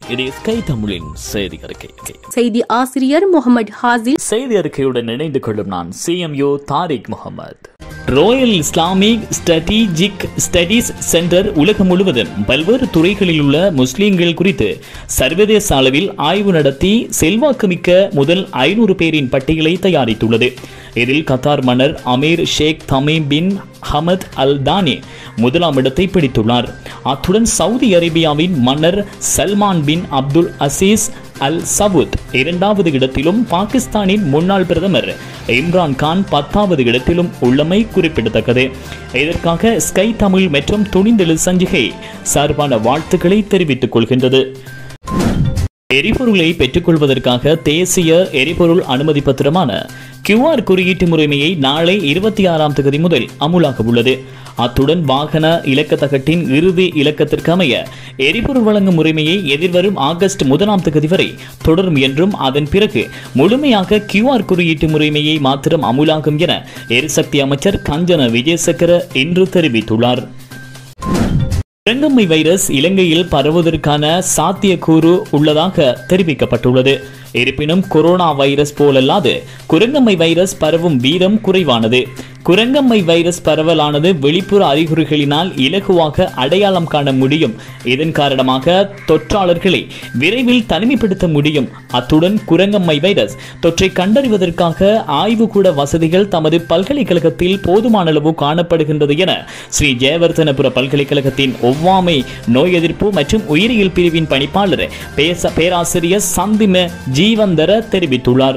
இது ஸ்கை தமிழின் செய்தி அறிக்கை செய்தி ஆசிரியர் முகமது ஹாசில் செய்தி அறிக்கையுடன் இணைந்து கொள்ளும் நான் CMU Tariq Mohammed Royal Islamic Strategic Studies Centre உலகம் முழுவதும் பல்வேறு துறைகளில் உள்ள முஸ்லிம்கள் குறித்து சர்வதேச அளவில் ஆய்வு நடத்தி செல்வாக்குமிக்க முதல் ஐநூறு பேரின் பட்டியலை தயாரித்துள்ளது இதில் கத்தார் மன்னர் அமீர் ஷேக் Tamim bin Hamad Al Thani முதலாம் இடத்தை பிடித்துள்ளார் அத்துடன் சவுதி அரேபியாவின் மன்னர் Salman bin Abdul Aziz Al Saud இரண்டாவது இடத்திலும் பாகிஸ்தானின் முன்னாள் பிரதமர் இம்ரான் கான் பத்தாவது இடத்திலும் உள்ளமை குறிப்பிடத்தக்கது இதற்காக ஸ்கை தமிழ் மற்றும் துணிந்தெழு சஞ்சிகை சார்பான வாழ்த்துக்களை தெரிவித்துக் கொள்கின்றது எரிபொருளை பெற்றுக்கொள்வதற்காக தேசிய எரிபொருள் அனுமதி பத்திரமான கியூஆர் குறியீட்டு முறைமையை நாளை இருபத்தி ஆறாம் தேதி முதல் அமுலாக உள்ளது அத்துடன் வாகன இலக்கத்தகட்டின் இறுதி இலக்கத்திற்கு அமைய எரிபொருள் வழங்கும் முறைமையை எதிர்வரும் ஆகஸ்ட் முதலாம் தேதி வரை தொடரும் என்றும் அதன் பிறகு முழுமையாக கியூஆர் குறியீட்டு முறைமையை மாத்திரம் அமுலாகும் என எரிசக்தி அமைச்சர் கஞ்சன விஜயசேகர இன்று தெரிவித்துள்ளார் இளங்கம்மை வைரஸ் இலங்கையில் பரவுவதற்கான சாத்தியக்கூறு உள்ளதாக தெரிவிக்கப்பட்டுள்ளது இருப்பினும் கொரோனா வைரஸ் போலல்லாது குரங்கம்மை வைரஸ் பரவும் வீதம் குறைவானது குரங்கம்மை வைரஸ் பரவலானது வெளிப்புற அறிகுறிகளினால் இலகுவாக அடையாளம் காண முடியும் இதன் காரணமாக தொற்றாளர்களை விரைவில் தனிமைப்படுத்த முடியும் அத்துடன் குரங்கம்மை வைரஸ் தொற்றை கண்டறிவதற்காக ஆய்வுக்கூட வசதிகள் தமது பல்கலைக்கழகத்தில் போதுமான அளவு காணப்படுகின்றது என ஸ்ரீ ஜெயவர்தனபுர பல்கலைக்கழகத்தின் ஒவ்வாமை நோய் எதிர்ப்பு மற்றும் உயிரியல் பிரிவின் பணிப்பாளர் பேச பேராசிரியர் சந்திம ஜீவந்தர தெரிவித்துள்ளார்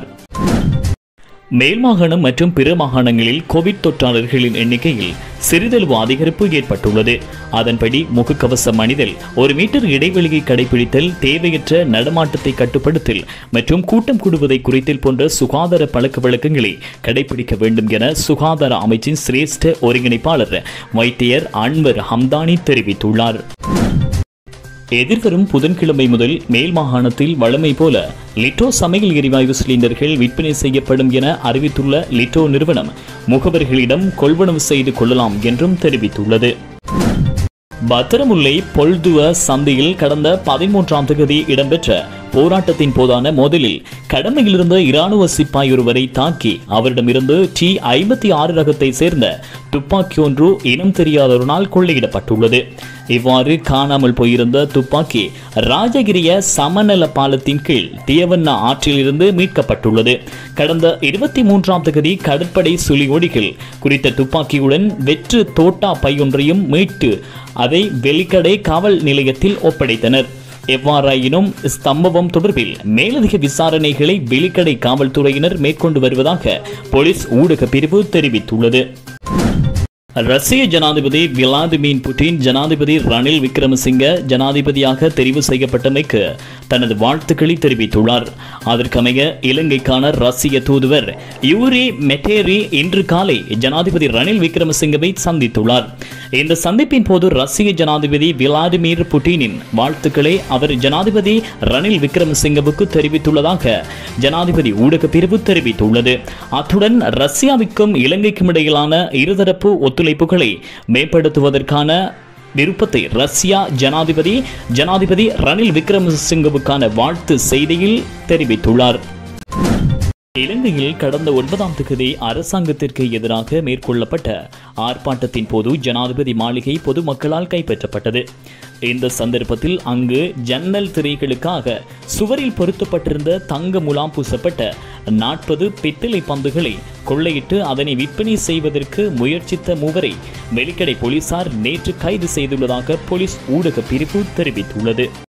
மேல் மாகாணம் மற்றும் பிற மாகாணங்களில் கோவிட் தொற்றாளர்களின் எண்ணிக்கையில் சிறிதளவு அதிகரிப்பு ஏற்பட்டுள்ளது அதன்படி முகக்கவசம் அணிதல் ஒரு மீட்டர் இடைவெளியை கடைபிடித்தல் தேவையற்ற நடமாட்டத்தை கட்டுப்படுத்தல் மற்றும் கூட்டம் கூடுவதை குறித்தல் போன்ற சுகாதார பழக்க வழக்கங்களை கடைபிடிக்க வேண்டும் என சுகாதார அமைச்சின் சிரேஷ்ட ஒருங்கிணைப்பாளர் வைத்தியர் அன்வர் ஹம்தானி தெரிவித்துள்ளார் எதிர்வரும் புதன்கிழமை முதல் மேல் மாகாணத்தில் வழமை போல லிட்டோ சமையல் எரிவாயு சிலிண்டர்கள் விற்பனை செய்யப்படும் என அறிவித்துள்ள லிட்டோ நிறுவனம் முகவர்களிடம் கொள்வனவு செய்து கொள்ளலாம் என்றும் தெரிவித்துள்ளது பத்திரமுல்லை பொல்துவ சந்தையில் கடந்த பதிமூன்றாம் தேதி இடம்பெற்ற போராட்டத்தின் போதான மோதலில் கடமையிலிருந்த இராணுவ சிப்பாய் ஒருவரை தாக்கி அவரிடமிருந்து டி ஐம்பத்தி ஆறு ரகத்தை சேர்ந்த துப்பாக்கி ஒன்று இனம் தெரியாதவரால் கொள்ளையிடப்பட்டுள்ளது இவ்வாறு காணாமல் போயிருந்த துப்பாக்கி ராஜகிரிய சமநல பாலத்தின் கீழ் தியவண்ணா ஆற்றில் இருந்து மீட்கப்பட்டுள்ளது கடந்த இருபத்தி மூன்றாம் தேதி கடற்படை சுழியொடிகள் குறித்த துப்பாக்கியுடன் வெற்று தோட்டா பையொன்றையும் மீட்டு அதை வெலிக்கடை காவல் நிலையத்தில் ஒப்படைத்தனர் எவ்வாறாயினும் சம்பவம் தொடர்பில் மேலதிக விசாரணைகளை வெளிக்கடை காவல்துறையினர் மேற்கொண்டு வருவதாக போலீஸ் ஊடக பிரிவு தெரிவித்துள்ளது ரஷ்ய ஜனாதிபதி விளாடிமிர் புட்டின் ஜனாதிபதி ரணில் விக்ரமசிங்க ஜனாதிபதியாக தெரிவு செய்யப்பட்டமைக்கு தனது வாழ்த்துக்களை தெரிவித்துள்ளார் அதற்கமைய இலங்கைக்கான ரஷ்ய தூதுவர் யூரி மெட்டேரி இன்று காலை ஜனாதிபதி ரணில் விக்ரமசிங்கவை சந்தித்துள்ளார் இந்த சந்திப்பின் போது ரஷ்ய ஜனாதிபதி விளாடிமிர் புட்டினின் வாழ்த்துக்களை அவர் ஜனாதிபதி ரணில் விக்ரமசிங்கவுக்கு தெரிவித்துள்ளதாக ஜனாதிபதி ஊடக பிரிவு தெரிவித்துள்ளது அத்துடன் ரஷ்யாவிற்கும் இலங்கைக்கும் இடையிலான இருதரப்பு ஒத்துழைப்புகளை மேம்படுத்துவதற்கான விருப்பத்தை ரஷ்யா ஜனாதிபதி ஜனாதிபதி ரணில் விக்ரமசிங்கவுக்கான வாழ்த்து செய்தியில் தெரிவித்துள்ளார் இலங்கையில் கடந்த ஒன்பதாம் தேதி அரசாங்கத்திற்கு எதிராக மேற்கொள்ளப்பட்ட ஆர்ப்பாட்டத்தின் போது ஜனாதிபதி மாளிகை பொதுமக்களால் கைப்பற்றப்பட்டது இந்த சந்தர்ப்பத்தில் அங்கு ஜன்னல் திரைகளுக்காக சுவரில் பொருத்தப்பட்டிருந்த தங்க முலாம் பூசப்பட்ட நாற்பது பித்தளை பந்துகளை கொள்ளையிட்டு அதனை விற்பனை செய்வதற்கு முயற்சித்த மூவரை வெளிக்கடை போலீசார் நேற்று கைது செய்துள்ளதாக போலீஸ் ஊடக பிரிவு தெரிவித்துள்ளது